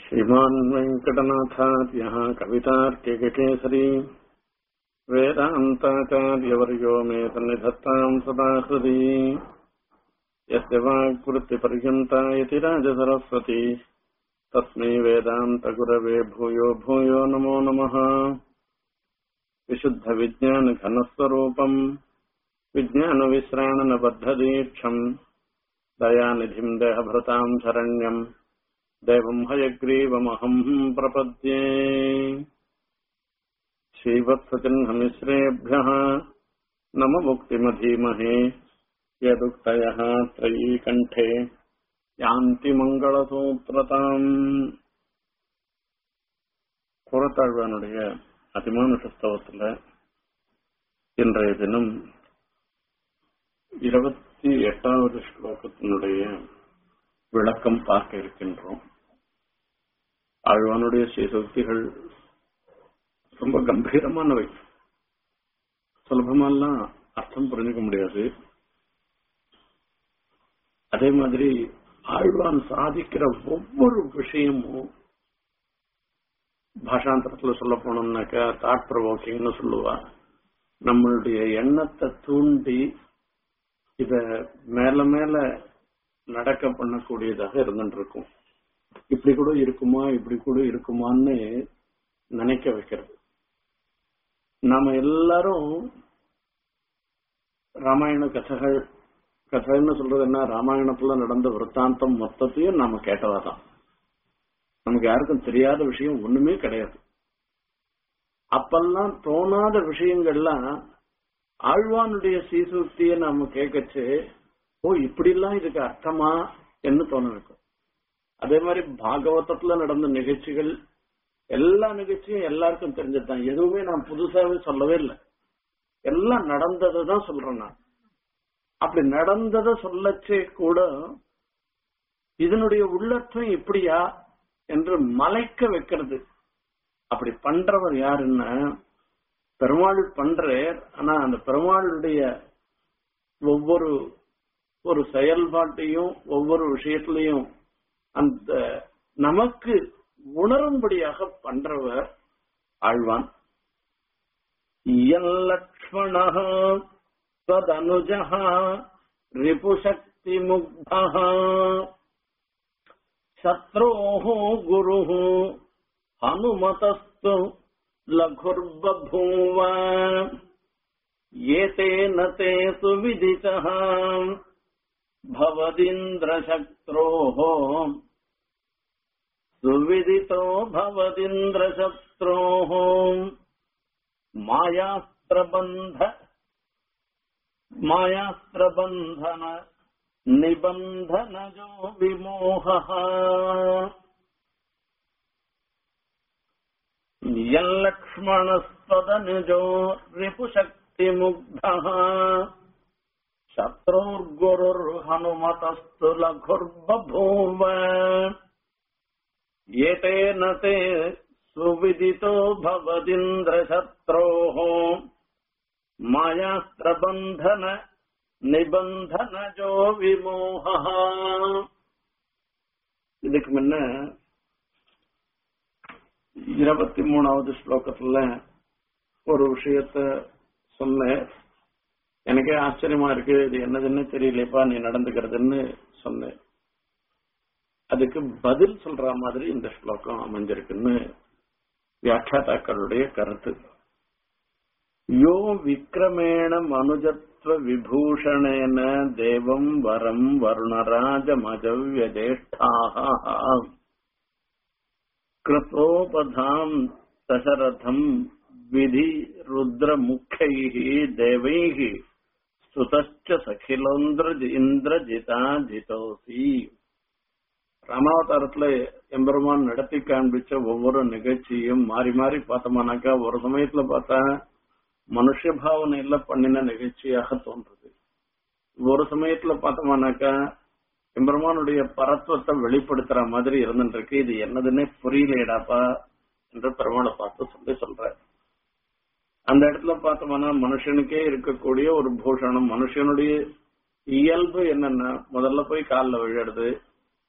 श्रीमान् वेङ्कटनाथार्यः कवितार्किककेसरी वेदान्ताचार्यवर्यो मे सन्निधत्ताम् सदा हृदि यस्य वाक्वृत्तिपर्यन्ता इति राजसरस्वती तस्मै वेदान्तगुरवे भूयो भूयो नमो नमः विशुद्धविज्ञानघनस्वरूपम् विज्ञानविश्राणनबद्धदीक्षम् दयानिधिम् देहभृताम् शरण्यम् देवम् हयग्रीवमहम् प्रपद्ये श्रीवत्सचिह्नमिश्रेभ्यः नम मुक्तिमधीमहे यदुक्तयः त्रयीकण्ठे யாந்தி மங்களசூத்திரதாம் புறத்தாழ்வானுடைய அதிமானுஷ ஸ்தவத்துல இன்றைய தினம் இருபத்தி எட்டாவது ஸ்லோகத்தினுடைய விளக்கம் பார்க்க இருக்கின்றோம் ஆழ்வானுடைய ஸ்ரீசக்திகள் ரொம்ப கம்பீரமானவை சுலபமாலாம் அர்த்தம் புரிஞ்சுக்க முடியாது அதே மாதிரி ஆழ்வான் சாதிக்கிற ஒவ்வொரு விஷயமும் பாஷாந்தரத்துல சொல்ல போனோம்னாக்கா தாட் ப்ரொவோக்கிங்னு சொல்லுவா நம்மளுடைய எண்ணத்தை தூண்டி இத மேல மேல நடக்க பண்ணக்கூடியதாக இருந்துட்டு இருக்கும் இப்படி கூட இருக்குமா இப்படி கூட இருக்குமான்னு நினைக்க வைக்கிறது நாம எல்லாரும் ராமாயண கதைகள் கதைன்னு சொல்றது என்ன ராமாயணத்துல நடந்த விற்த்தாந்தம் மொத்தத்தையும் நாம கேட்டவாதான் நமக்கு யாருக்கும் தெரியாத விஷயம் ஒண்ணுமே கிடையாது அப்பெல்லாம் தோணாத விஷயங்கள்லாம் ஆழ்வானுடைய சீசுக்திய நாம கேட்கச்சு ஓ இப்படிலாம் இதுக்கு அர்த்தமா என்று தோண வைக்கும் அதே மாதிரி பாகவதத்துல நடந்த நிகழ்ச்சிகள் எல்லா நிகழ்ச்சியும் எல்லாருக்கும் தெரிஞ்சதுதான் எதுவுமே நான் புதுசாவே சொல்லவே இல்லை எல்லாம் நடந்ததை தான் சொல்றேன் நான் அப்படி நடந்ததை சொல்லச்சே கூட இதனுடைய உள்ளர்த்தம் இப்படியா என்று மலைக்க வைக்கிறது அப்படி பண்றவர் யாருன்னா பெருமாள் பண்றார் ஆனா அந்த பெருமாளுடைய ஒவ்வொரு ஒரு செயல்பாட்டையும் ஒவ்வொரு விஷயத்திலையும் அந்த நமக்கு உணரும்படியாக பண்றவர் ஆழ்வான் லக்ஷ்மண तदनुजः रिपुशक्तिमुग्धः शत्रोः गुरुः हनुमतस्तु लघुर्बभूव एतेन ते सुविदितः भवदिन्द्रशत्रोः सुविदितो भवदिन्द्रशत्रोः मायास्त्रबन्ध मायास्त्रबन्धन निबन्धनजो विमोहः यल्लक्ष्मणस्त्वदनुजो रिपुशक्तिमुग्धः शत्रुर्गुरुर्हनुमतस्तु लघुर्बभूव एतेन ते सुविदितो भवदिन्द्रशत्रोः மாயாஸ்திரபந்தன நிபந்தனஜோ விமோகா இதுக்கு முன்ன இருபத்தி மூணாவது ஸ்லோகத்துல ஒரு விஷயத்த சொன்னேன் எனக்கே ஆச்சரியமா இருக்கு இது என்னதுன்னு தெரியலையப்பா நீ நடந்துக்கிறதுன்னு சொன்னேன் அதுக்கு பதில் சொல்ற மாதிரி இந்த ஸ்லோகம் அமைஞ்சிருக்குன்னு வியாக்கியாதாக்களுடைய கருத்து யோ விக்ரமேண மனுஜத்வ விபூஷணேன தேவம் வரம் வருணராஜமஜவ்யஜேஷ்டாः கிருத்தோபதாம் தசரதம் விதி ருத்ரமுக்கைः தேவைः ஸ்துதச்ச சகிலோந்திர இந்திரஜிதாஜிதோசி ராமாவதாரத்துல எம்பெருமான் நடத்தி காண்பிச்ச ஒவ்வொரு நிகழ்ச்சியும் மாறி மாறி பார்த்தோம்னாக்கா ஒரு சமயத்துல பார்த்தா மனுஷ பாவனையில பண்ணின நிகழ்ச்சியாக தோன்றுது ஒரு சமயத்துல பார்த்தோம்னாக்கா எம்பெருமானுடைய பரத்துவத்தை வெளிப்படுத்துற மாதிரி இருந்துருக்கு இது என்னதுன்னே புரியலையடாப்பா என்று பெருமாளை பார்த்து சொல்லி சொல்ற அந்த இடத்துல பார்த்தோம்னா மனுஷனுக்கே இருக்கக்கூடிய ஒரு பூஷணம் மனுஷனுடைய இயல்பு என்னன்னா முதல்ல போய் காலில் விழுறது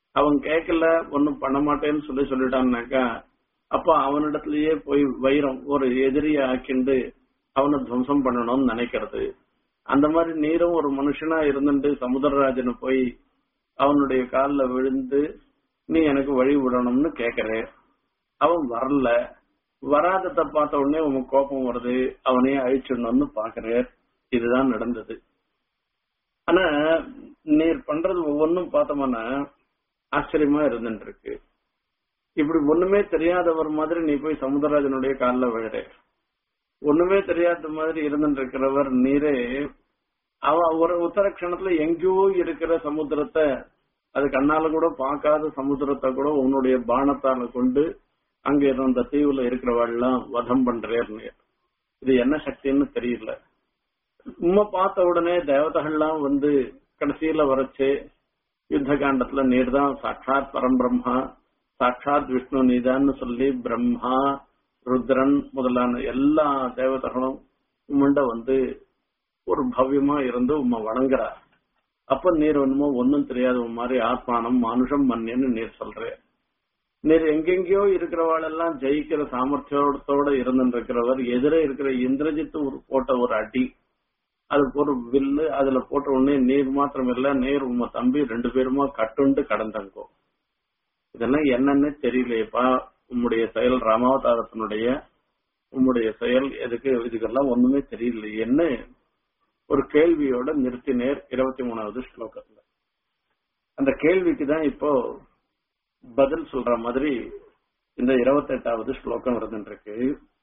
அவன் கேட்கல ஒன்னும் பண்ண மாட்டேன்னு சொல்லி சொல்லிட்டான்னாக்கா அப்ப அவனிடத்திலேயே போய் வைரம் ஒரு எதிரிய ஆக்கிண்டு அவனை துவம்சம் பண்ணணும்னு நினைக்கிறது அந்த மாதிரி நீரும் ஒரு மனுஷனா இருந்துட்டு சமுத்திரராஜனை போய் அவனுடைய காலில் விழுந்து நீ எனக்கு வழி விடணும்னு கேக்குற அவன் வரல வராததை பார்த்த உடனே உங்க கோபம் வருது அவனையே அழிச்சிடணும்னு பாக்குற இதுதான் நடந்தது ஆனா நீர் பண்றது ஒவ்வொன்றும் பார்த்தோம்னா ஆச்சரியமா இருந்துட்டு இருக்கு இப்படி ஒண்ணுமே தெரியாதவர் மாதிரி நீ போய் சமுத்திரராஜனுடைய காலில் விழுற ஒண்ணுமே தெரியாத மாதிரி இருந்துட்டு இருக்கிறவர் நீரே அவன் ஒரு உத்தரக்ஷணத்துல எங்கேயோ இருக்கிற சமுத்திரத்தை அது கண்ணால கூட பார்க்காத சமுத்திரத்தை கூட உன்னுடைய பானத்தால கொண்டு அங்க இருந்த தீவுல இருக்கிறவாள்லாம் வதம் பண்றேன்னு இது என்ன சக்தின்னு தெரியல உண்மை பார்த்த உடனே தேவதைகள்லாம் வந்து கடைசியில வரைச்சு யுத்த காண்டத்துல நீர் தான் சாட்சாத் பரம்பிரம்மா சாட்சாத் விஷ்ணு நீதான்னு சொல்லி பிரம்மா ருத்ரன் முதலான எல்லா தேவதைகளும் உம்மண்ட வந்து ஒரு பவ்யமா இருந்து உம்மை வணங்குறா அப்ப நீர் ஒண்ணுமோ ஒன்னும் தெரியாத மாதிரி ஆத்மானம் மனுஷம் மண்ணின்னு நீர் சொல்ற நீர் எங்கெங்கயோ இருக்கிறவாளெல்லாம் ஜெயிக்கிற சாமர்த்தியத்தோட இருந்துட்டு இருக்கிறவர் எதிரே இருக்கிற இந்திரஜித்து ஒரு போட்ட ஒரு அடி அதுக்கு ஒரு வில்லு அதுல போட்ட உடனே நீர் மாத்திரம் இல்ல நீர் உம்ம தம்பி ரெண்டு பேருமா கட்டுண்டு கடந்தங்கோ இதெல்லாம் என்னன்னு தெரியலையப்பா உம்முடைய செயல் ராமாவதாரத்தினுடைய உம்முடைய செயல் எதுக்கு இதுக்கெல்லாம் ஒண்ணுமே தெரியலையேன்னு ஒரு கேள்வியோட நிறுத்தினேர் இருபத்தி மூணாவது ஸ்லோகத்துல அந்த கேள்விக்கு தான் இப்போ பதில் சொல்ற மாதிரி இந்த இருபத்தி எட்டாவது ஸ்லோகம் இருந்துருக்கு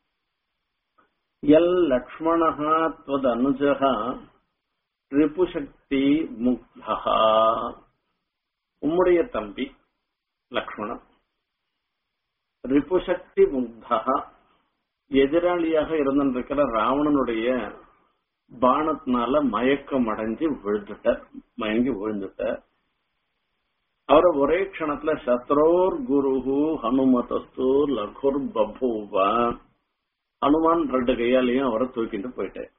எல் லக்ஷ்மணா துவத் அனுஜகா ரிபுசக்தி முக்தா உம்முடைய தம்பி லக்ஷ்மணன் ரிபுசக்தி முக்தா எதிராளியாக இருந்திருக்கிற ராவணனுடைய பானத்தினால மயக்கம் அடைஞ்சு விழுந்துட்டார் மயங்கி விழுந்துட்டார் அவரை ஒரே க்ஷணத்துல சத்ரோர் குருஹு ஹனுமதஸ்து லகுர் பபூவ ஹனுமான் ரெண்டு கையாலையும் அவரை தூக்கிட்டு போயிட்டார்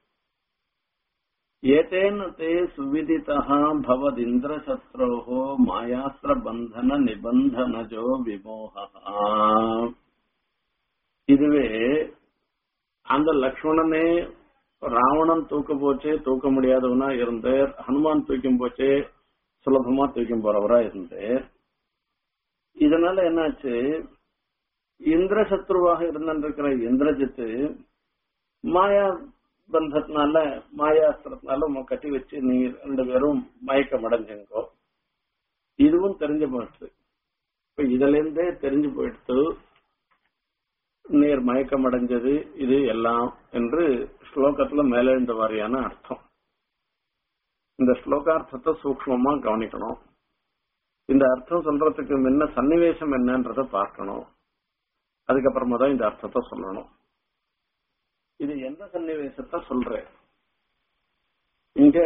ஏதேன தே சுவிதிதா பவதிந்திர சத்ரோஹோ மாயாஸ்திர பந்தன நிபந்தனஜோ விமோகா இதுவே அந்த லக்ஷ்மணனே ராவணன் தூக்க போச்சு தூக்க முடியாதவனா இருந்தார் ஹனுமான் தூக்கும் போச்சு சுலபமா தூக்கும் போறவரா இருந்தார் இதனால என்னாச்சு இந்திர சத்ருவாக இருந்திருக்கிற இந்திரஜித்து மாயா பந்தத்தினால மாயாஸ்திரத்தினால உங்க கட்டி வச்சு நீங்க ரெண்டு பேரும் மயக்கம் அடைஞ்சுங்கோ இதுவும் தெரிஞ்சு போயிடுச்சு இப்ப இதுல இருந்தே தெரிஞ்சு போயிடுத்து நீர் மயக்கம் அடைஞ்சது இது எல்லாம் என்று ஸ்லோகத்துல மேலெழுந்த வாரியான அர்த்தம் இந்த ஸ்லோகார்த்தத்தை சூக்மமா கவனிக்கணும் இந்த அர்த்தம் சொல்றதுக்கு முன்ன சன்னிவேசம் என்னன்றத பார்க்கணும் அதுக்கப்புறமா தான் இந்த அர்த்தத்தை சொல்லணும் இது எந்த சன்னிவேசத்தை சொல்ற இங்க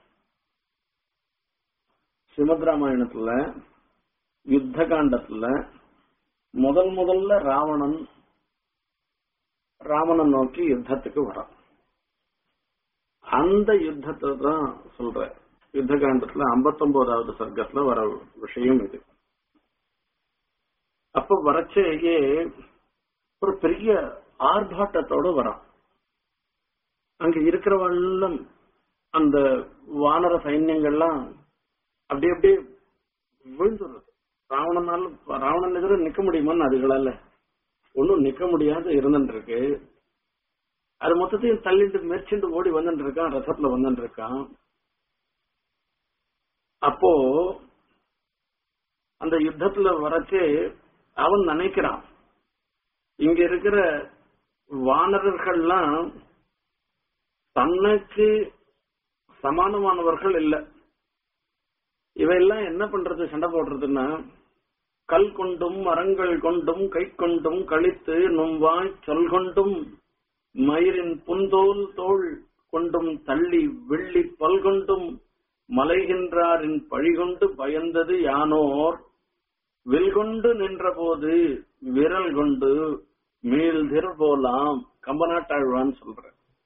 ஸ்ரீமத் ராமாயணத்துல யுத்த காண்டத்துல முதல் முதல்ல ராவணன் ராவணன் நோக்கி யுத்தத்துக்கு வரான் அந்த யுத்தத்தை தான் சொல்ற யுத்த காண்டத்துல ஐம்பத்தொன்பதாவது சர்க்கத்துல வர விஷயம் இது அப்ப வரச்சேயே ஒரு பெரிய ஆர்ப்பாட்டத்தோட வரான் அங்க இருக்கிறவெல்லாம் அந்த வானர சைன்யங்கள்லாம் அப்படி அப்படியே விழுந்துடுறது ராவணனால ராவணன் எதிர நிக்க முடியுமான்னு அதுகளால ஒன்னும் நிக்க முடியாத இருந்துட்டு இருக்கு அது மொத்தத்தையும் தள்ளிட்டு மெர்ச்சிண்டு ஓடி வந்துட்டு இருக்கான் ரசத்துல வந்துட்டு இருக்கான் அப்போ அந்த யுத்தத்துல வரச்சு அவன் நினைக்கிறான் இங்க இருக்கிற வானரர்கள்லாம் தனக்கு சமானமானவர்கள் இல்ல இவையெல்லாம் என்ன பண்றது சண்டை போடுறதுன்னா கல் கொண்டும் மரங்கள் கொண்டும் கை கொண்டும் கழித்து நும்வாய் சொல் கொண்டும் மயிரின் புந்தோல் தோல் கொண்டும் தள்ளி வெள்ளி பல் கொண்டும் மலைகின்றாரின் பழிகொண்டு பயந்தது யானோர் வில்கொண்டு நின்றபோது விரல் கொண்டு மீள்திர் போலாம் கம்பநாட்டாழ்வான்னு சொல்ற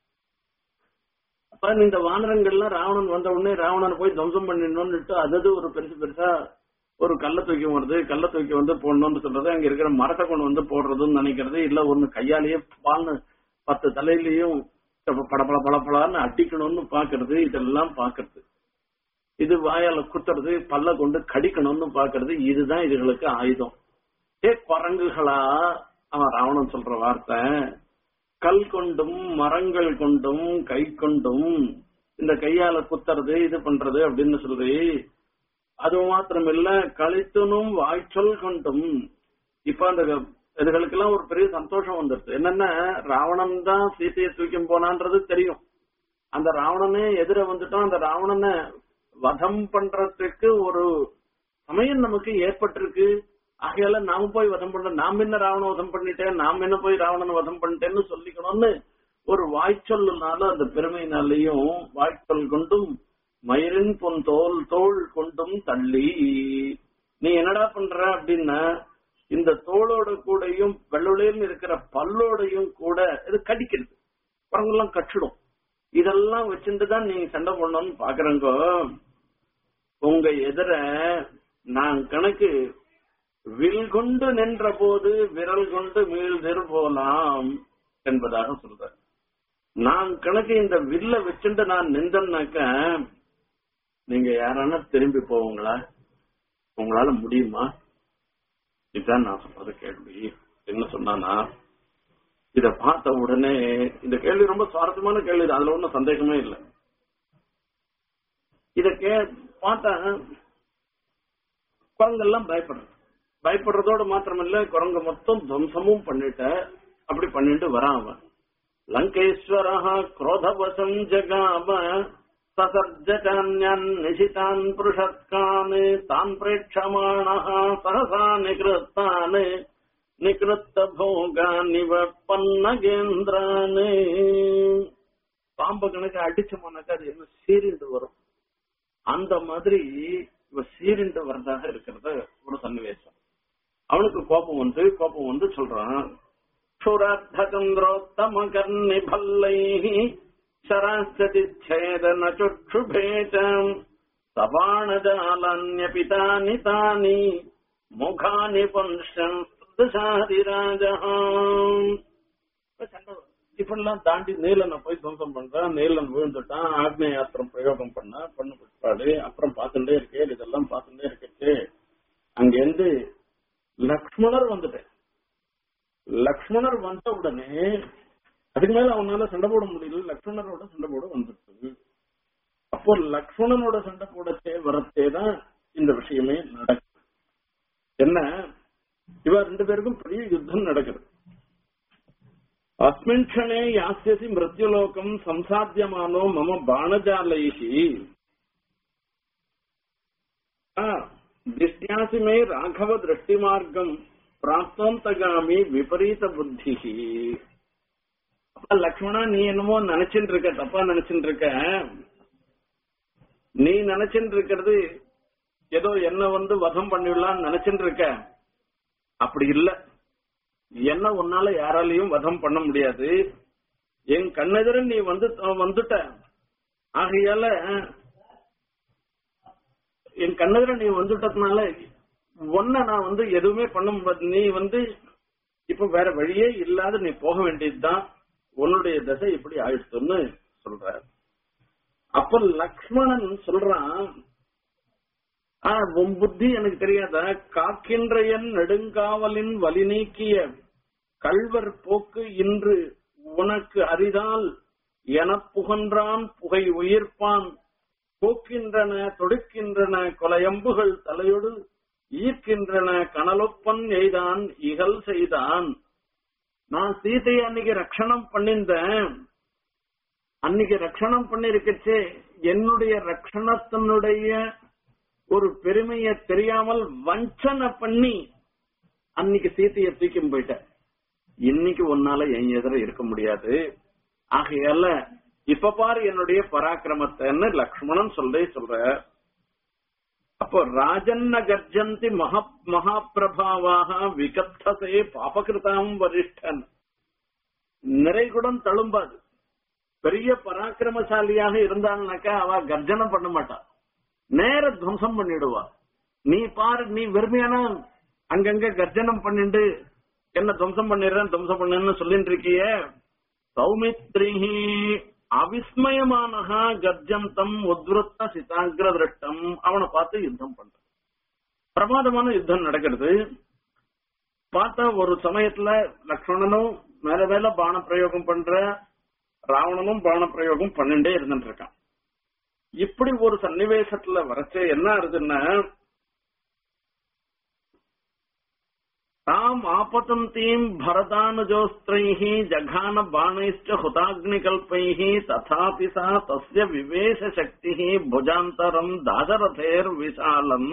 அப்ப இந்த வானரங்கள்லாம் ராவணன் வந்த உடனே ராவணன் போய் துவம்சம் பண்ணிடணும்னுட்டு அதது ஒரு பெருசு பெருசா ஒரு கல்ல தூக்கி வருது கல்ல தூக்கி வந்து போடணும்னு சொல்றது அங்க இருக்கிற மரத்தை கொண்டு வந்து போடுறதுன்னு நினைக்கிறது இல்ல ஒண்ணு கையாலேயே பால்னு பத்து தலையிலயும் பட பட பட படன்னு அடிக்கணும்னு பாக்குறது இதெல்லாம் பாக்குறது இது வாயால குத்துறது பல்ல கொண்டு கடிக்கணும்னு பாக்குறது இதுதான் இதுகளுக்கு ஆயுதம் ஏ குரங்குகளா அவன் ராவணன் சொல்ற வார்த்தை கல் கொண்டும் மரங்கள் கொண்டும் கை கொண்டும் இந்த கையால குத்துறது இது பண்றது அப்படின்னு சொல்லி அது மாத்திரம் இல்ல கழித்துனும் வாய்ச்சொல் கொண்டும் இப்ப அந்த இதுகளுக்கெல்லாம் ஒரு பெரிய சந்தோஷம் வந்துருது என்னன்னா ராவணன் தான் சீத்தையை தூக்கி போனான்றது தெரியும் அந்த ராவணனே எதிர வந்துட்டோம் அந்த ராவணனை வதம் பண்றதுக்கு ஒரு சமயம் நமக்கு ஏற்பட்டிருக்கு ஆகையால நாம போய் வதம் பண்ண நாம் என்ன ராவண வதம் பண்ணிட்டேன் நாம் என்ன போய் ராவணன் வதம் பண்ணிட்டேன்னு சொல்லிக்கணும்னு ஒரு வாய்ச்சொல்லுனால அந்த பெருமையினாலையும் வாய்ச்சொல் கொண்டும் மயிரின் பொன் தோல் தோல் கொண்டும் தள்ளி நீ என்னடா பண்ற அப்படின்னா இந்த தோளோட கூடயும் வெள்ளொளியில் இருக்கிற பல்லோடையும் கூட இது கடிக்கிறது குரங்கெல்லாம் கச்சிடும் இதெல்லாம் வச்சுட்டு தான் நீங்க சண்டை பண்ணணும்னு பாக்குறங்க உங்க எதிர நான் கணக்கு வில் கொண்டு நின்ற போது விரல் கொண்டு மீள்திரு போலாம் என்பதாக சொல்ற நான் கணக்கு இந்த வில்ல வச்சுட்டு நான் நின்றனாக்க நீங்க யாரான திரும்பி போவீங்களா உங்களால முடியுமா இதுதான் நான் சொல்றது கேள்வி என்ன சொன்னானா இத பார்த்த உடனே இந்த கேள்வி ரொம்ப சுவாரஸ்யமான கேள்வி தான். அதுல ஒன்றும் சந்தேகமே இல்லை இத கே பார்த்தா குரங்கெல்லாம் பயப்படுறது பயப்படுறதோட மாத்திரமில்ல குரங்கு மொத்தம் துவம்சமும் பண்ணிட்ட அப்படி பண்ணிட்டு வரான் அவன் லங்கேஸ்வர குரோதவசம் ஜகாம சசர்ஜகான்யான் நிசிதான் புருஷத்கான் தான் பிரேட்சமாண சகசா நிகிருத்தான் நிகிருத்த போகானிவ பன்னகேந்திரான் பாம்பு கணக்கு அடிச்சோம்னாக்கா அது என்ன சீரிண்டு வரும் அந்த மாதிரி இவ சீரிண்டு வரதாக இருக்கிறத ஒரு சன்னிவேசம் அவனுக்கு கோபம் வந்து கோபம் வந்து சொல்றான் क्षुराद्धचन्द्रोत्तम कर्णिभल्लैः शराश्चतिच्छेदन चुक्षुभेटम् सबाणजालान्यपितानि तानि मुखानि पंशन् दशाதிராஜः இப்படிலாம் தாண்டி நீலனை போய் துவம்சம் பண்றான் நீலன் விழுந்துட்டான் ஆக்னேயாஸ்திரம் பிரயோகம் பண்ணா பண்ணு பிற்பாடு அப்புறம் பார்த்துட்டே இருக்கே இதெல்லாம் பார்த்துட்டே இருக்கே அங்கிருந்து லக்ஷ்மணர் வந்துட்டேன் லக்ஷ்மணர் வந்த உடனே அதுக்கு மேல அவனால சண்டை போட முடியல லக்ஷ்மணரோட சண்டை போட வந்துட்டு அப்போ லக்ஷ்மணனோட சண்டை போடச்சே வரத்தே தான் இந்த விஷயமே நடக்குது என்ன இவ ரெண்டு பேருக்கும் பெரிய யுத்தம் நடக்குது அஸ்மின் க்ஷணே யாஸ்யசி மிருத்யுலோகம் சம்சாத்தியமானோ மம பானஜாலைஹி திஷ்யாசி மே ராഘவ திருஷ்டி மார்க்கம் பிராப்தோந்தகாமி விபரீத புத்தி அப்ப லக்ஷ்மணா நீ என்னமோ நினைச்சுட்டு இருக்க தப்பா நினைச்சுட்டு இருக்க நீ நினைச்சுட்டு இருக்கிறது ஏதோ என்ன வந்து வதம் பண்ணிடலாம்னு நினைச்சுட்டு இருக்க அப்படி இல்ல என்ன உன்னால யாராலையும் வதம் பண்ண முடியாது என் கண்ணெதிர நீ வந்து வந்துட்ட ஆகையால என் கண்ணெதிர நீ வந்துட்டதுனால ஒன்ன நான் வந்து எதுவுமே பண்ண முடியாது நீ வந்து இப்ப வேற வழியே இல்லாத நீ போக வேண்டியதுதான் உன்னுடைய தசை இப்படி ஆயிடுச்சுன்னு சொல்ற அப்ப லக்ஷ்மணன் சொல்றான் ஆஹ் உன் புத்தி எனக்கு தெரியாத காக்கின்ற என் நெடுங்காவலின் வலி நீக்கிய கள்வர் போக்கு இன்று உனக்கு அரிதால் எனப் புகன்றான் புகை உயிர்ப்பான் போக்கின்றன தொடுக்கின்றன கொலையம்புகள் தலையொடு ஈர்க்கின்றன கனலொப்பன் எய்தான் இகல் செய்தான் நான் சீதையை அன்னைக்கு ரட்சணம் பண்ணிருந்தேன் அன்னைக்கு ரட்சணம் பண்ணிருக்கச்சே என்னுடைய ரட்சணத்தினுடைய ஒரு பெருமைய தெரியாமல் வஞ்சனை பண்ணி அன்னைக்கு சீத்தையை தூக்கி போயிட்டேன் இன்னைக்கு உன்னால என் எதிர இருக்க முடியாது ஆகையால இப்ப பாரு என்னுடைய பராக்கிரமத்தைன்னு லக்ஷ்மணன் சொல்றே சொல்ற அப்போ ராஜன்ன கர்ஜந்தி மகா மகாபிரபாவாக விகத்தசே பாபகிருதாம் வரிஷ்டன் நிறைகுடம் தழும்பாது பெரிய பராக்கிரமசாலியாக இருந்தாள்னாக்கா அவ கர்ஜனம் பண்ண மாட்டா நேர துவம்சம் பண்ணிடுவா நீ பாரு நீ வெறுமையான அங்கங்க கர்ஜனம் பண்ணிட்டு என்ன துவம்சம் பண்ணிடுறேன் துவம்சம் பண்ணு சொல்லிட்டு இருக்கிய சௌமித்ரிஹி அவிஸ்மயமானஹா கர்ஜம் தம் உத்ருத்த சிதாகிர திருஷ்டம் அவனை பார்த்து யுத்தம் பண்ற பிரமாதமான யுத்தம் நடக்கிறது பார்த்தா ஒரு சமயத்துல லக்ஷ்மணனும் மேல மேல பான பிரயோகம் பண்ற ராவணனும் பான பிரயோகம் பண்ணிட்டே இருந்துட்டு இருக்கான் இப்படி ஒரு சன்னிவேசத்துல வரச்சே என்ன ஆகுதுன்னா தாம் ஆபதந்தீம் பரதானுஜோஸ்திரைः ஜகான பாணைश्च हुताग्निकल्पैः तथापि सा तस्य विवेशशक्तिः भुजान्तरम् दाशरथेर्विशालम्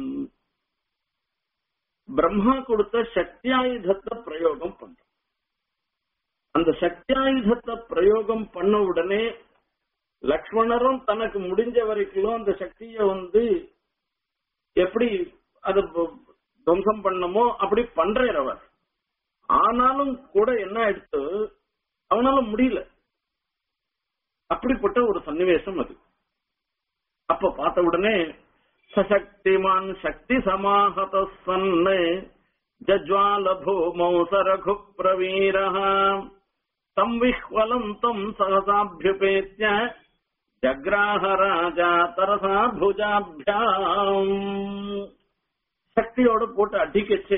பிரம்மா கொடுத்த சக்தியாயுதத்தை பிரயோகம் பண்ற அந்த சக்தியாயுதத்தை பிரயோகம் பண்ண உடனே லக்ஷ்மணரும் தனக்கு முடிஞ்ச வரைக்கும் அந்த சக்தியை வந்து எப்படி அது துவம்சம் பண்ணமோ அப்படி பண்றார் அவர் ஆனாலும் கூட என்ன ஆயிடுத்து அவனால முடியல அப்படிப்பட்ட ஒரு சன்னிவேசம் அது அப்ப பார்த்த உடனே சசக்திமான் சக்தி சமாஹத சன்னு ஜஜ்வால பூமௌ சரகு பிரவீர தம் விஹ்வலம் தம் சகசாபியுபேத்திய ஜக்ராஹ ராஜா தரசா புஜாபியாம் சக்தியோட போட்டு அடிக்கச்சு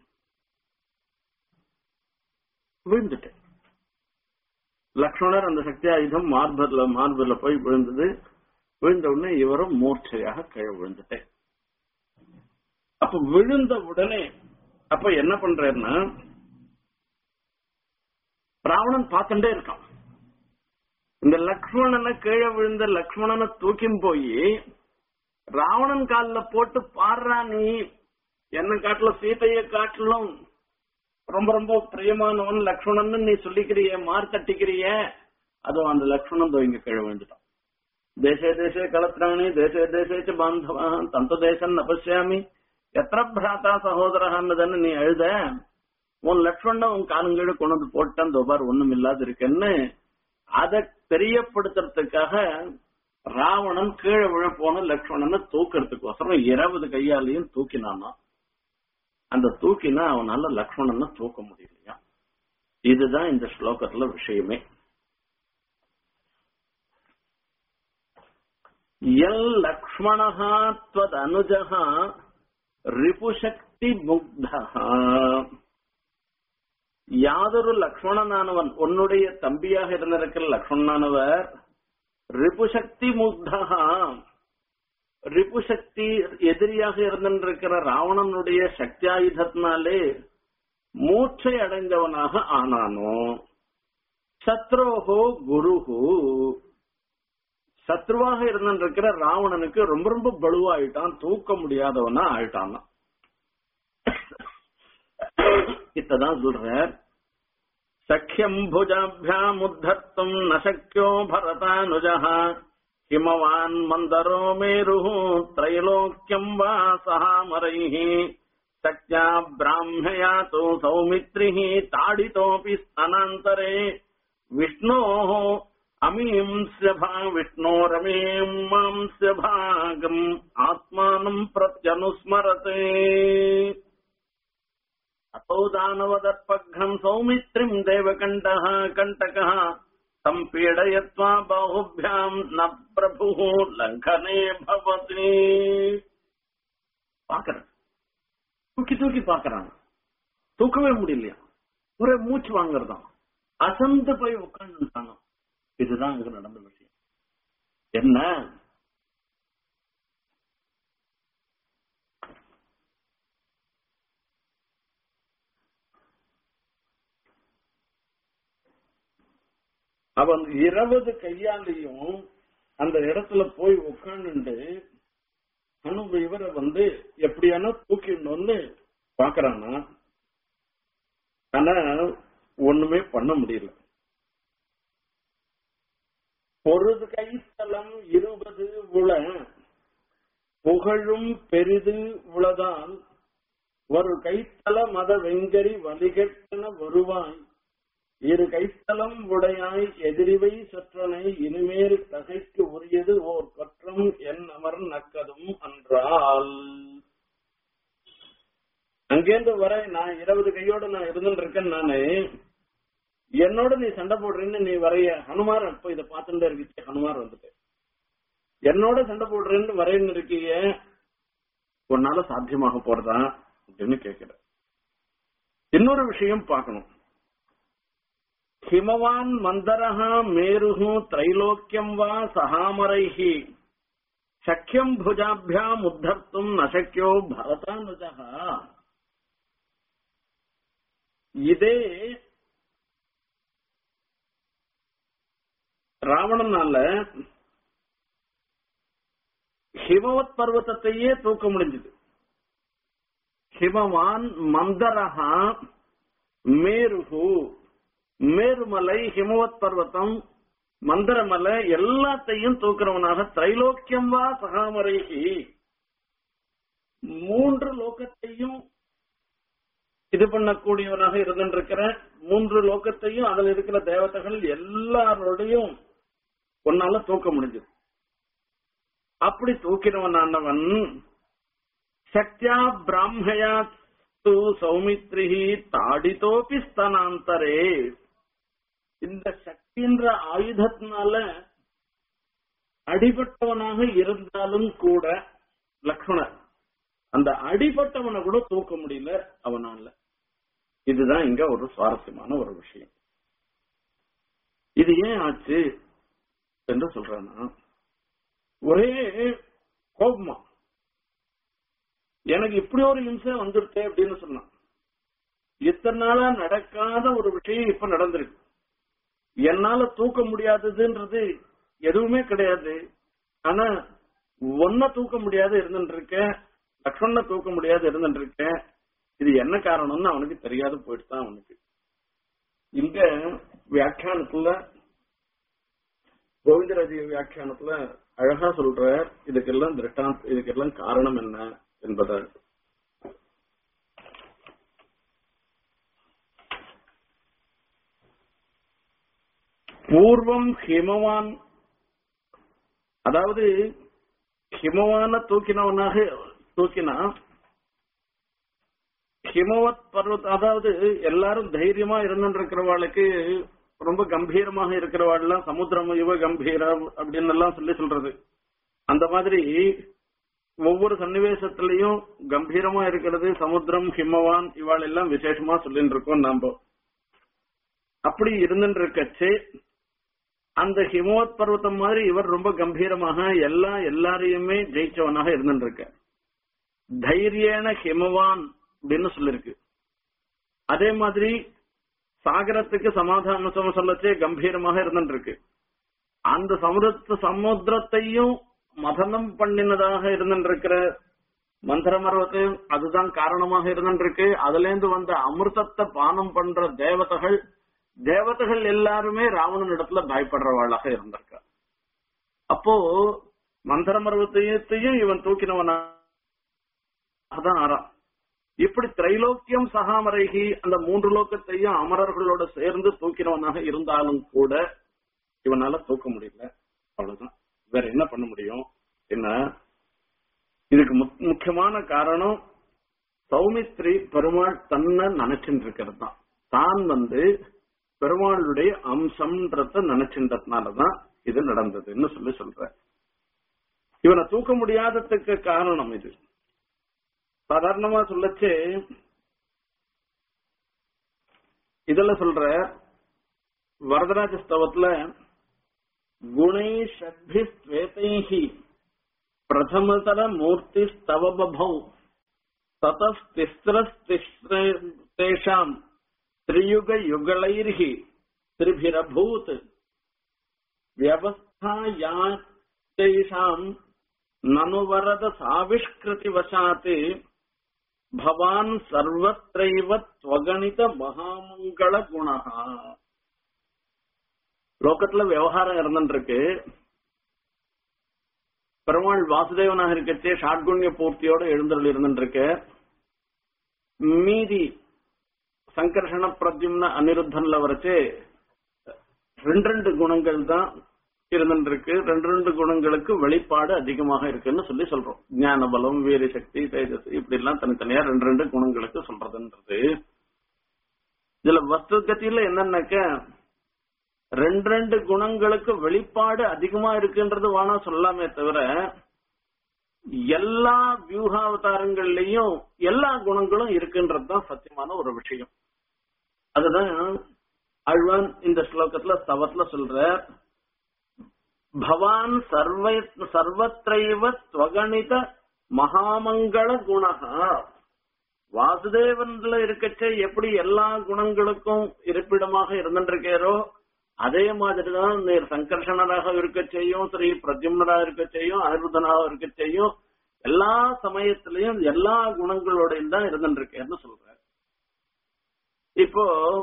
விழுந்துட்டேன் லக்ஷ்மணர் அந்த சக்தி ஆயுதம் மார்பர்ல மார்பர்ல போய் விழுந்தது விழுந்த உடனே இவரும் மூர்ச்சையாக கீழே விழுந்துட்டேன் அப்ப விழுந்த உடனே அப்ப என்ன பண்றேன்னா ராவணன் பார்த்துட்டே இருக்கான் இந்த லக்ஷ்மணனை கீழே விழுந்த லக்ஷ்மணனை தூக்கி போய் ராவணன் கால்ல போட்டு பாடுறா நீ என்ன காட்டுல சீதைய காட்டிலும் ரொம்ப ரொம்ப பிரியமானவன் லக்ஷ்மணன் நீ சொல்லிக்கிறிய மார் தட்டிக்கிறிய அதுவும் அந்த லக்ஷ்மணன் தோ இங்க கீழே விழுந்துட்டான் தேசே தேசே கலத்ராணி தேசே தேசே ச பாந்தவா தந்த தேசம் நபசியாமி எத்திர பிராத்தா சகோதரகான்னதுன்னு நீ எழுத உன் லக்ஷ்மணன் உன் காலங்கீழ கொண்டு வந்து போட்டான் தோபார் ஒண்ணும் இல்லாது இருக்கேன்னு அதை தெரியப்படுத்துறதுக்காக ராவணன் கீழே விழ போன லக்ஷ்மணனை தூக்கிறதுக்கோசரம் இருபது கையாலையும் தூக்கினானா அந்த தூக்கினா அவனால லக்ஷ்மணனை தூக்க முடியலையா இதுதான் இந்த ஸ்லோகத்துல விஷயமே எல் லக்ஷ்மணா त्वदनुजः ரிபுசக்தி முக்தா யாதொரு லக்ஷ்மணனானவன் உன்னுடைய தம்பியாக இருந்திருக்கிற லக்ஷ்மணனானவர் ரிபுசக்தி முக்தா ரிபுசக்தி எதிரியாக இருந்திருக்கிற ராவணனுடைய சக்தி ஆயுதத்தினாலே மூச்சை அடைந்தவனாக ஆனானோ சத்ரோஹோ குருஹு சத்ருவாக இருந்திருக்கிற ராவணனுக்கு ரொம்ப ரொம்ப பலுவாயிட்டான் தூக்க முடியாதவனா ஆயிட்டான் இத்ததான் சொல்றார் சக்கியம் புஜாபியாம் உத்தர்த்தும் நசக்கியோ பரதானுஜா கிமவான் மந்தரோ மேரு திரைலோக்கியம் வா சகாமரைः சக்யா பிராह्मया தோ சௌமித்ரிः தாடிதோऽपि स्तनान्तरे विष्णोः अमींस्य भा विष्णोरमींस्य भागम् आत्मानम् प्रत्यनुस्मरते अतो दानवदर्पघ्नम् सौमित्रिम् देवकण्ठः कण्टकः तम् पीडयत्वा बाहुभ्याम् न प्रभुः लङ्घने भवति பாக்குறேன் தூக்கி தூக்கி பாக்குறான் தூக்கவே முடியலையா ஒரே மூச்சு வாங்குறதான் அசந்து போய் உட்காந்துட்டானோ இதுதான் அங்க நடந்த விஷயம் என்ன அவன் இருபது கையாலையும் அந்த இடத்துல போய் உட்காந்துட்டு அனு இவரை வந்து எப்படியான தூக்கிடணும்னு பாக்குறானா ஆனா ஒண்ணுமே பண்ண முடியல பொருது கைத்தலம் இருபது உள புகழும் பெரிது உளதால் ஒரு கைத்தல மத வெங்கரி வலிகெட்டன வருவாய் இரு கைத்தலம் உடையாய் எதிரிவை சற்றனை இனிமேல் தகைக்கு உரியது ஓர் கற்றம் என் அமர் நக்கதும் அன்றால் அங்கேருந்து வர நான் இருபது கையோட நான் இருந்துட்டு இருக்கேன் நானு என்னோட நீ சண்டை போடுறேன்னு நீ வரைய ஹனுமார் இப்ப இதை பார்த்துட்டு இருந்துச்சு ஹனுமார் வந்துட்டு என்னோட சண்டை போடுறேன்னு வரையன்னு இருக்கீங்க உன்னால சாத்தியமாக போறதா அப்படின்னு கேக்குற இன்னொரு விஷயம் பார்க்கணும் ஹிமவான் மந்தரஹா மேருஹு திரைலோக்கியம் வா சகாமரைஹி சக்கியம் புஜாபியாம் உத்தர்த்தும் நசக்கியோ பரதானுஜா இதே ராவணனால ஹிமவத் பர்வத்தத்தையே தூக்க முடிஞ்சது ஹிமவான் மந்தரஹா மேருகு மேருமலை ஹிமவத் பர்வத்தம் மந்தரமலை எல்லாத்தையும் தூக்குறவனாக திரைலோக்கியம் வா சகாமரைகி மூன்று லோகத்தையும் இது பண்ணக்கூடியவனாக இருந்திருக்கிற மூன்று லோகத்தையும் அதில் இருக்கிற தேவதைகள் எல்லாரோடையும் ஒன்னால தூக்க முடிஞ்சது அப்படி தூக்கினவனானவன் சக்தியா பிராமயா து சௌமித்ரிஹி தாடிதோபி ஸ்தனாந்தரே இந்த சக்தின்ற ஆயுதத்தினால அடிபட்டவனாக இருந்தாலும் கூட லக்ஷ்மணர் அந்த அடிபட்டவனை கூட தூக்க முடியல அவனால இதுதான் இங்க ஒரு சுவாரஸ்யமான ஒரு விஷயம் இது ஏன் ஆச்சு என்று சொல்றானா ஒரே கோபமா எனக்கு இப்படி ஒரு இம்சை வந்துருச்சு அப்படின்னு சொன்னான் இத்தனை நாளா நடக்காத ஒரு விஷயம் இப்ப நடந்திருக்கு என்னால தூக்க முடியாததுன்றது எதுவுமே கிடையாது ஆனா ஒன்ன தூக்க முடியாது இருந்துட்டு இருக்கேன் லக்ஷ்மண தூக்க முடியாது இருந்துட்டு இருக்கேன் இது என்ன காரணம்னு அவனுக்கு தெரியாது போயிட்டு தான் அவனுக்கு இங்க வியாக்கியானத்துல கோவிந்தராஜ வியாக்கியானத்துல அழகா சொல்ற இதுக்கெல்லாம் திருட்டான் இதுக்கெல்லாம் காரணம் என்ன என்பதை பூர்வம் ஹிமவான் அதாவது ஹிமவான தூக்கினவனாக தூக்கினா ஹிமவத் பர்வத் அதாவது எல்லாரும் தைரியமா இருந்துட்டு இருக்கிறவாளுக்கு ரொம்ப கம்பீரமாக இருக்கிறவாள்லாம் சமுத்திரம் இவ கம்பீரம் அப்படின்னு எல்லாம் சொல்லி சொல்றது அந்த மாதிரி ஒவ்வொரு சன்னிவேசத்திலையும் கம்பீரமா இருக்கிறது சமுத்திரம் ஹிமவான் இவாள் எல்லாம் விசேஷமா சொல்லிட்டு இருக்கோம் நாம அப்படி இருந்துட்டு இருக்கச்சு அந்த ஹிமவத் பர்வத்தம் மாதிரி இவர் ரொம்ப கம்பீரமாக எல்லா எல்லாரையுமே ஜெயிச்சவனாக இருந்துட்டு இருக்க தைரியேன ஹிமவான் அப்படின்னு சொல்லிருக்கு அதே மாதிரி சாகரத்துக்கு சமாதானம் சொல்லச்சே கம்பீரமாக இருந்துட்டு இருக்கு அந்த சமுதிர சமுத்திரத்தையும் மதனம் பண்ணினதாக இருந்துட்டு இருக்கிற மந்திர மரவத்து அதுதான் காரணமாக இருந்துட்டு இருக்கு அதுல இருந்து வந்த அமிர்தத்தை பானம் பண்ற தேவதைகள் தேவதைகள் எல்லாருமே ராவணன் இடத்துல பயப்படுறவாளாக இருந்திருக்கா அப்போ மந்திர மருவத்தையும் இவன் தூக்கினவனா அதான் ஆறாம் இப்படி திரைலோக்கியம் சகாமரைகி அந்த மூன்று லோக்கத்தையும் அமரர்களோட சேர்ந்து தூக்கினவனாக இருந்தாலும் கூட இவனால தூக்க முடியல அவ்வளவுதான் வேற என்ன பண்ண முடியும் என்ன இதுக்கு முக்கியமான காரணம் சௌமித்ரி பெருமாள் தன்னை நினைச்சுட்டு இருக்கிறது தான் தான் வந்து பெருமாளுடைய அம்சம்ன்றத நினைச்சின்றதுனாலதான் இது நடந்ததுன்னு சொல்லி சொல்ற இவனை தூக்க முடியாததுக்கு காரணம் இது சாதாரணமா சொல்லச்சு இதுல சொல்ற வரதராஜ ஸ்தவத்துல குணை ஷட்பி ஸ்வேதைஹி பிரதமதர மூர்த்தி ஸ்தவ பபௌ ததஸ்திஸ்திரஸ்திஸ்ரேஷாம் त्रियुग युगलैर्हि त्रिभिरभूत् व्यवस्था या तेषाम् ननु वरद साविष्कृतिवशात् भवान् सर्वत्रैव त्वगणित மகாமங்கள குணஹா லோகத்துல விவகாரம் இருந்துருக்கு பெருமாள் வாசுதேவனாக இருக்கச்சே ஷாட்குண்ய பூர்த்தியோட எழுந்தருள் இருந்துருக்கு மீதி சங்கர்ஷண பிரத்யும்ன அனிருத்தன்ல வரைச்சு ரெண்டு ரெண்டு குணங்கள் தான் இருந்துருக்கு ரெண்டு ரெண்டு குணங்களுக்கு வெளிப்பாடு அதிகமாக இருக்குன்னு சொல்லி சொல்றோம் ஞான பலம் வீர சக்தி தேஜஸ் இப்படி எல்லாம் தனித்தனியா ரெண்டு ரெண்டு குணங்களுக்கு சொல்றதுன்றது இதுல வஸ்து கத்தியில என்னன்னாக்க ரெண்டு ரெண்டு குணங்களுக்கு வெளிப்பாடு அதிகமா இருக்குன்றது வேணா சொல்லாமே தவிர எல்லா வியூகாவதாரங்கள்லயும் எல்லா குணங்களும் இருக்குன்றது தான் சத்தியமான ஒரு விஷயம் அதுதான் அழ்வான் இந்த ஸ்லோகத்துல ஸ்தவத்துல சொல்ற பவான் சர்வ சர்வத்திரைவ ஸ்வகணித மகாமங்கள குணகா வாசுதேவன்ல இருக்கச்சே எப்படி எல்லா குணங்களுக்கும் இருப்பிடமாக இருந்துருக்காரோ அதே மாதிரிதான் நீர் சங்கர்ஷணராக இருக்க செய்யும் ஸ்ரீ பிரத்யும்னராக இருக்க செய்யும் அனிருத்தனாக இருக்க செய்யும் எல்லா சமயத்திலையும் எல்லா குணங்களோடையும் தான் இருந்துருக்கேன்னு சொல்ற இப்போ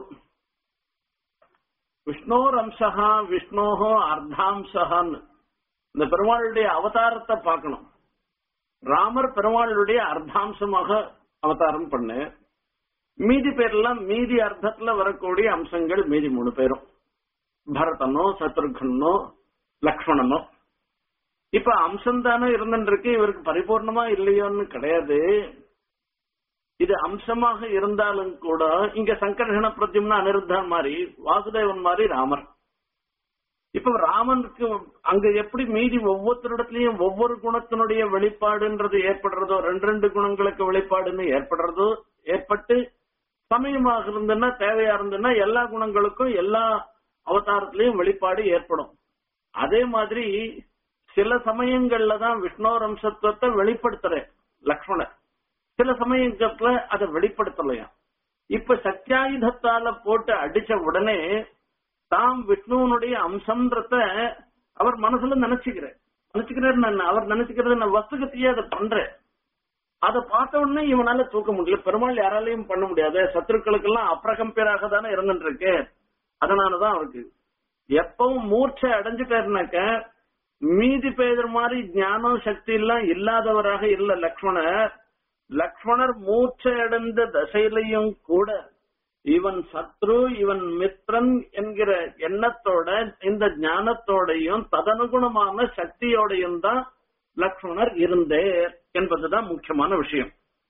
விஷ்ணோர் அம்சகா விஷ்ணோஹோ அர்த்தாம்சகான்னு இந்த பெருமாளுடைய அவதாரத்தை பார்க்கணும் ராமர் பெருமாளுடைய அர்த்தாம்சமாக அவதாரம் பண்ணு மீதி பேர்லாம் மீதி அர்த்தத்துல வரக்கூடிய அம்சங்கள் மீதி மூணு பேரும் பரதனோ சத்ருகனோ லக்ஷ்மணனோ இப்ப அம்சம் தானே இருந்துருக்கு இவருக்கு பரிபூர்ணமா இல்லையோன்னு கிடையாது இது அம்சமாக இருந்தாலும் கூட இங்க சங்கர்ஷண பிரத்யும்னா அனிருத்தன் மாதிரி வாசுதேவன் மாதிரி ராமர் இப்ப ராமனுக்கு அங்க எப்படி மீதி ஒவ்வொருத்தரிடத்துலயும் ஒவ்வொரு குணத்தினுடைய வெளிப்பாடுன்றது ஏற்படுறதோ ரெண்டு ரெண்டு குணங்களுக்கு வெளிப்பாடுன்னு ஏற்படுறதோ ஏற்பட்டு சமயமாக இருந்ததுன்னா தேவையா இருந்ததுன்னா எல்லா குணங்களுக்கும் எல்லா அவதாரத்திலையும் வெளிப்பாடு ஏற்படும் அதே மாதிரி சில சமயங்கள்ல தான் விஷ்ணோர் அம்சத்துவத்தை வெளிப்படுத்துறேன் லக்ஷ்மணர் சில சமயங்கள்ல அதை வெளிப்படுத்தலையா இப்ப சத்தியாயுதத்தால போட்டு அடிச்ச உடனே தாம் விஷ்ணுவனுடைய அம்சம்ன்றத அவர் மனசுல நினைச்சுக்கிறேன் நினைச்சுக்கிறாரு நான் அவர் நினைச்சுக்கிறது நான் வஸ்துகத்தையே அதை பண்றேன் அதை பார்த்த உடனே இவனால தூக்க முடியல பெருமாள் யாராலையும் பண்ண முடியாது சத்துருக்களுக்கு எல்லாம் அப்ரகம்பேராக தானே இருந்துட்டு இருக்கு அதனாலதான் அவருக்கு எப்பவும் மூர்ச்சை அடைஞ்சுட்டாருனாக்க மீதி பேர் மாதிரி ஞானம் சக்தி எல்லாம் இல்லாதவராக இல்ல லக்ஷ்மணர் லக்ஷ்மணர் மூர்ச்சை அடைந்த தசையிலையும் கூட இவன் சத்ரு இவன் மித்ரன் என்கிற எண்ணத்தோட இந்த ஞானத்தோடையும் ததனுகுணமான சக்தியோடையும் தான் லக்ஷ்மணர் இருந்தேர் என்பதுதான் முக்கியமான விஷயம்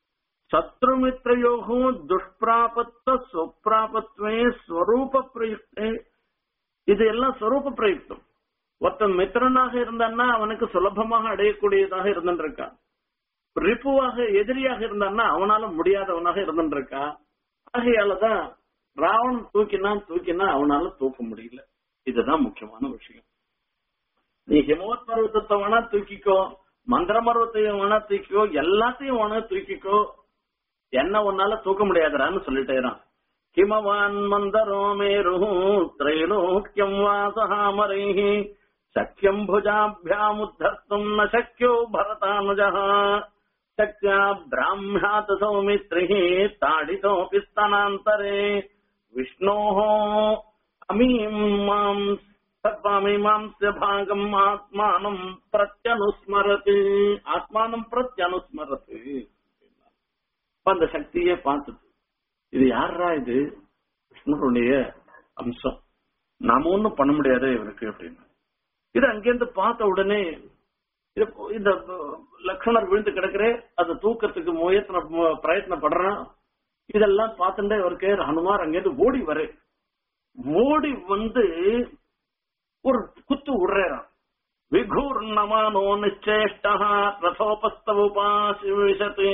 சத்ருமித்ரயோகும் துஷ்பிராபத்த சுப்பிராபத்வே ஸ்வரூப பிரயுக்தே இது எல்லாம் ஸ்வரூப பிரயுக்தம் ஒருத்தன் மித்திரனாக இருந்தான்னா அவனுக்கு சுலபமாக அடையக்கூடியதாக இருந்துருக்கான் ரிப்புவாக எதிரியாக இருந்தான்னா அவனால முடியாதவனாக இருந்துருக்கான் ஆகையாலதான் ராவணன் தூக்கினான் தூக்கினா அவனால தூக்க முடியல இதுதான் முக்கியமான விஷயம் நீ ஹிமவத் பர்வத்தத்தை வேணா தூக்கிக்கோ மந்திர பர்வத்தையும் வேணா தூக்கிக்கோ எல்லாத்தையும் வேணா தூக்கிக்கோ என்ன உன்னால தூக்க முடியாதுறான்னு சொல்லிட்டேறான் ஹிமவான் மந்தரோ மேரு திரைலோக்கியம் வாசகாமரை சக்கியம் புஜாபியாமுத்தர்த்தும் ந சக்கியோ பரதானுஜா சக்தியா பிராமியாத் சௌமித்ரி தாடிதோபி ஸ்தனாந்தரே விஷ்ணோः அமீமாம் சர்வாமீமாம்ச பாகம் ஆத்மானம் பிரத்யனுஸ்மரத்து ஆத்மானம் பிரத்யனுஸ்மரத்து அந்த சக்தியை பார்த்தது இது யாரா இது விஷ்ணுடைய அம்சம் நாம ஒண்ணும் பண்ண முடியாது இவருக்கு அப்படின்னு இது அங்கேருந்து பார்த்த உடனே இது இந்த லக்ஷ்மணர் விழுந்து கிடக்குறே அதை தூக்கத்துக்கு முயற்சி பிரயத்னப்படுறான் இதெல்லாம் பார்த்துட்டே இவருக்கு ஹனுமார் அங்கேருந்து ஓடி வர ஓடி வந்து ஒரு குத்து விடுறான் விகூர் நமானோ நிச்சேஷ்டா ரசோபஸ்தவுபாசிவிஷத்து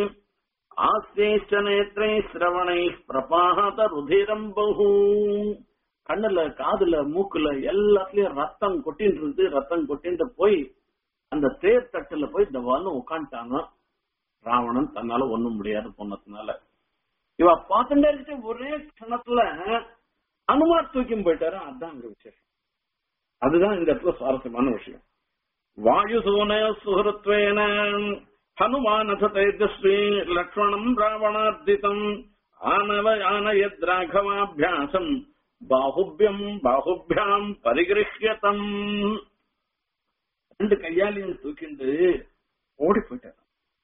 ஆஸ்தேஷ்ட நேத்திரை சிரவணை பிரபாத ருதிரம் பகு கண்ணுல காதுல மூக்குல எல்லாத்துலயும் ரத்தம் கொட்டின்னு இருந்து ரத்தம் கொட்டிட்டு போய் அந்த தேர் தட்டுல போய் இந்த வாழ்னு உட்காந்துட்டாங்க ராவணன் தன்னால ஒண்ணும் முடியாது போனதுனால இவ பார்த்துட்டே இருக்க ஒரே க்ஷணத்துல அனுமார் தூக்கி போயிட்டாரு அதுதான் அங்க விசேஷம் அதுதான் இந்த இடத்துல சுவாரஸ்யமான விஷயம் வாயு சூன சுஹൃத்வேன ஹனுமானத தேஜஸ்வி லக்ஷ்மணம் ராவணார்த்திதம் ஆனவ ஆனயத் ராகவாபியாசம் பாகுபியம் பாகுபியாம் பரிகிருஷ்யதம் ரெண்டு கையாலையும் தூக்கிண்டு ஓடி போயிட்டார்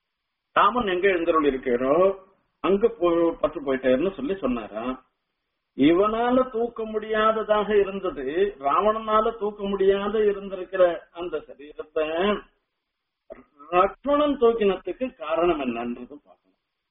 ராமன் எங்க எழுந்தருள் இருக்கிறோ அங்க போ பத்து போயிட்டாருன்னு சொல்லி சொன்னாரா இவனால தூக்க முடியாததாக இருந்தது ராவணனால தூக்க முடியாத இருந்திருக்கிற அந்த சரீரத்தை லக்ஷ்மணன் தூக்கினத்துக்கு காரணம் என்னன்றது பார்க்கணும்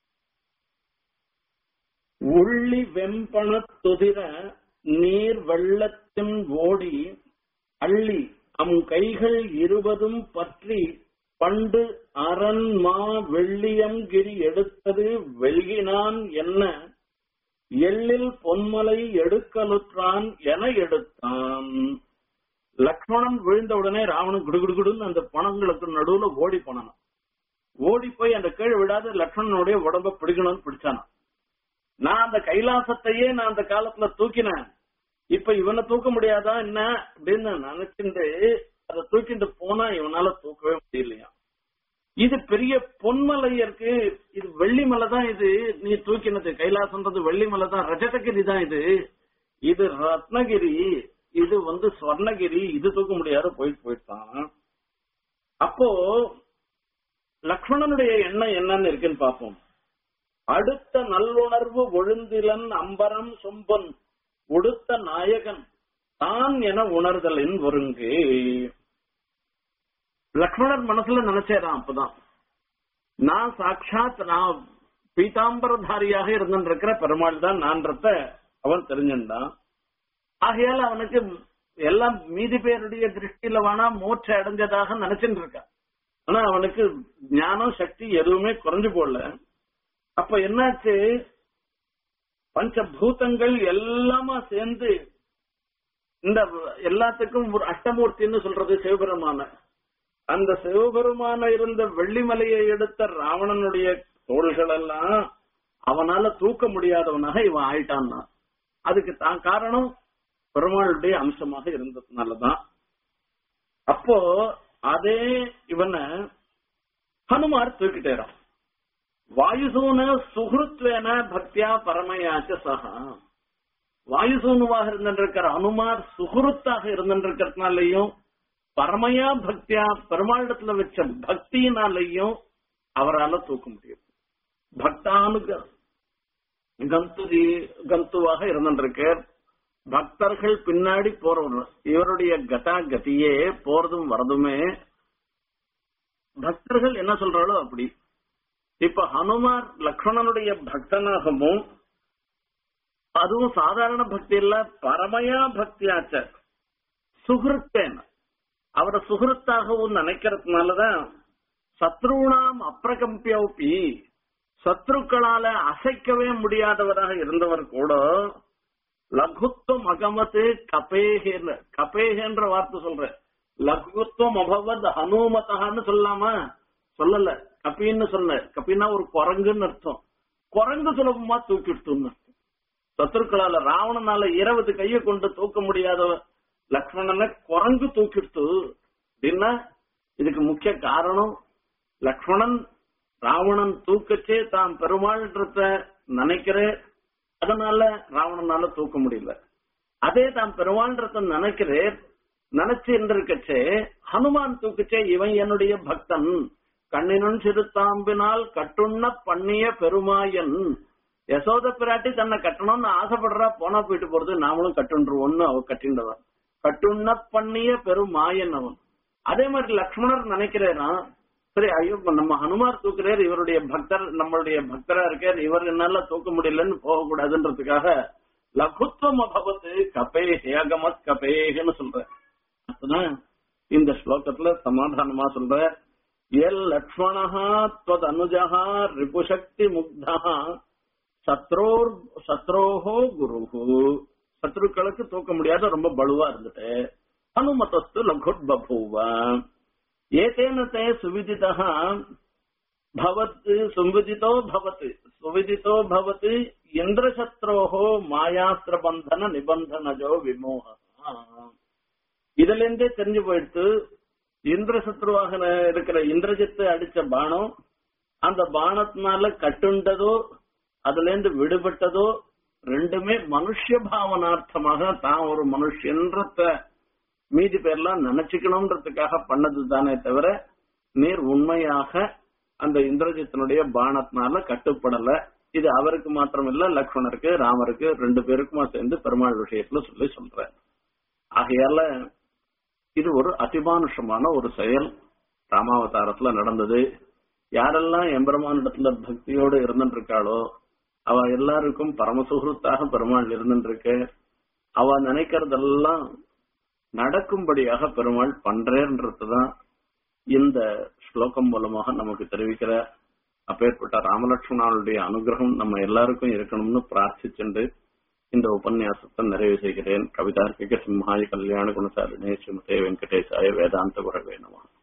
உள்ளி வெம்பண துதிர நீர் வெள்ளத்தின் ஓடி அள்ளி அம் கைகள் இருபதும் பற்றி பண்டு அரண் மா வெள்ளியம் கிரி எடுத்தது வெல்கினான் என்ன எள்ளில் பொன்மலை எடுக்கலுற்றான் என எடுத்தான் லக்ஷ்மணன் விழுந்த உடனே ராவணன் குடுகுடுகுடுன்னு அந்த பணங்களுக்கு நடுவுல ஓடி போனான் ஓடி போய் அந்த கீழ் விடாத லக்ஷ்மணனுடைய உடம்ப பிடிக்கணும்னு பிடிச்சானா நான் அந்த கைலாசத்தையே நான் அந்த காலத்துல தூக்கினேன் இப்ப இவனை தூக்க முடியாதா என்ன அப்படின்னு நினைச்சுட்டு அதை தூக்கிட்டு போனா இவனால தூக்கவே முடியலையா இது பெரிய பொன்மலை இருக்கு இது வெள்ளி மலை தான் இது நீ தூக்கினது கைலாசன்றது வெள்ளி மலை தான் ரஜதகிரி தான் இது இது ரத்னகிரி இது வந்து ஸ்வர்ணகிரி இது தூக்க முடியாத போயிட்டு போயிட்டான் அப்போ லக்ஷ்மணனுடைய எண்ணம் என்னன்னு இருக்குன்னு பார்ப்போம் அடுத்த நல்லுணர்வு ஒழுந்திலன் அம்பரம் சொம்பன் உடுத்த நாயகன் தான் என உணர்தலின் ஒருங்கு லக்ஷ்மணர் மனசுல நினைச்சேரான் அப்பதான் நான் சாட்சாத் நான் பீதாம்பரதாரியாக இருந்திருக்கிற பெருமாள் தான் நான்றத அவன் தெரிஞ்சிருந்தான் ஆகையால அவனுக்கு எல்லாம் மீதி பேருடைய திருஷ்டியில வேணா மூச்சை அடைஞ்சதாக நினைச்சுட்டு இருக்கான் ஆனா அவனுக்கு ஞானம் சக்தி எதுவுமே குறைஞ்சு போடல அப்ப என்னாச்சு பஞ்சபூதங்கள் எல்லாமா சேர்ந்து இந்த எல்லாத்துக்கும் ஒரு அஷ்டமூர்த்தின்னு சொல்றது சிவபெருமான அந்த சிவபெருமான இருந்த வெள்ளிமலையை எடுத்த ராவணனுடைய தோள்கள் எல்லாம் அவனால தூக்க முடியாதவனாக இவன் ஆயிட்டான்னா அதுக்கு தான் காரணம் பெருமாளுடைய அம்சமாக இருந்ததுனாலதான் அப்போ அதே இவனை ஹனுமார் தூக்கிட்டேறான் வாயுசூன சுகிருத்வேன பக்தியா பரமயாச்ச சகா வாயுசூனுவாக இருந்திருக்கிற அனுமார் சுகுருத்தாக இருந்திருக்கிறதுனாலையும் பரமையா பக்தியா பெருமாளிடத்துல வச்ச பக்தியினாலையும் அவரால தூக்க முடியும் பக்தானு கந்து கந்துவாக இருந்திருக்கார் பக்தர்கள் பின்னாடி போறவர் இவருடைய கதா கதியே போறதும் வரதுமே பக்தர்கள் என்ன சொல்றாளோ அப்படி இப்ப ஹனுமார் லக்ஷ்மணனுடைய பக்தனாகவும் அதுவும் சாதாரண பக்தி இல்ல பரமயா பக்தியாச்ச சுகிருத்தேன் அவரை சுகிருத்தாகவும் நினைக்கிறதுனாலதான் சத்ருணாம் அப்பிரகம்பியப்பி சத்ருக்களால அசைக்கவே முடியாதவராக இருந்தவர் கூட லகுத்துவம் அகமத்து கபேகேன்னு கபேகன்ற வார்த்தை சொல்ற லகுத்துவம் அபவத் ஹனுமதான்னு சொல்லாம சொல்லல கபின்னு சொன்ன கபின்னா ஒரு குரங்குன்னு அர்த்தம் குரங்கு சுலபமா தூக்கிட்டுன்னு சத்துருக்களால ராவணனால இருபது கையை கொண்டு தூக்க முடியாத லக்ஷ்மணனை குரங்கு தூக்கிட்டு அப்படின்னா இதுக்கு முக்கிய காரணம் லக்ஷ்மணன் ராவணன் தூக்கச்சே தான் பெருமாள்ன்றத நினைக்கிற அதனால ராவணனால தூக்க முடியல அதே தான் பெருமாள்ன்றத நினைக்கிறேன் நினைச்சு இருக்கச்சே ஹனுமான் தூக்கச்சே இவன் என்னுடைய பக்தன் கண்ணினும் சிறுத்தாம்பினால் கட்டுண்ண பண்ணிய பெருமாயன் யசோத பிராட்டி தன்னை கட்டணும்னு ஆசைப்படுறா போனா போயிட்டு போறது நாமளும் கட்டுன்றோம்னு அவ கட்டின்றவன் கட்டுண்ண பண்ணிய பெருமாயன் அவன் அதே மாதிரி லக்ஷ்மணர் நினைக்கிறேனா சரி ஐயோ நம்ம ஹனுமார் தூக்குறார் இவருடைய பக்தர் நம்மளுடைய பக்தரா இருக்கார் இவர் என்னால தூக்க முடியலன்னு போக கூடாதுன்றதுக்காக லகுத்துவம் அபவத்து கபே ஹேகமத் கபேகன்னு சொல்ற அதுதான் இந்த ஸ்லோகத்துல சமாதானமா சொல்ற எல் லக்ஷ்மணா துவத் அனுஜா ரிபுசக்தி முக்தா சத்ரோர் சத்ரோஹோ குருஹு சத்ருக்களுக்கு தூக்க முடியாத ரொம்ப பலுவா இருந்துட்டு அனுமதஸ்து லகுட் பபூவ ஏதேன தே சுவிதிதா பவத் சுவிதிதோ பவத் சுவிதிதோ பவத் இந்திரசத்ரோஹோ மாயாஸ்திர பந்தன நிபந்தனஜோ விமோக இதுல இருந்தே தெரிஞ்சு போயிடுத்து இந்திரசத்ருவாக இருக்கிற இந்திரஜித்து அடிச்ச பானம் அந்த பானத்தினால கட்டுண்டதோ அதுல இருந்து விடுபட்டதோ ரெண்டுமே மனுஷ பாவனார்த்தமாக தான் ஒரு மனுஷன்றத மீதி பேர்லாம் நினைச்சுக்கணும்ன்றதுக்காக பண்ணது தானே தவிர நீர் உண்மையாக அந்த இந்திரஜித்தனுடைய பானத்தினால கட்டுப்படல இது அவருக்கு மாத்திரம் இல்ல லக்ஷ்மணருக்கு ராமருக்கு ரெண்டு பேருக்குமா சேர்ந்து பெருமாள் விஷயத்துல சொல்லி சொல்ற ஆகையால இது ஒரு அதிமானுஷமான ஒரு செயல் ராமாவதாரத்துல நடந்தது யாரெல்லாம் எம்பெருமானிடத்துல பக்தியோடு இருந்துட்டு இருக்காளோ அவ எல்லாருக்கும் பரமசுகிருத்தாக பெருமாள் இருந்துட்டு இருக்கு அவ நினைக்கிறதெல்லாம் நடக்கும்படியாக பெருமாள் பண்றேன்றதுதான் இந்த ஸ்லோகம் மூலமாக நமக்கு தெரிவிக்கிற அப்பேற்பட்ட ராமலட்சுமணனுடைய அனுகிரகம் நம்ம எல்லாருக்கும் இருக்கணும்னு பிரார்த்திச்சுண்டு இந்த உபன்யாசத்தை நிறைவு செய்கிறேன் கவிதார்க்கிக சிம்ஹாய கல்யாண குணசாலினே ஸ்ரீமதே வெங்கடேசாய வேதாந்த குரவே நமः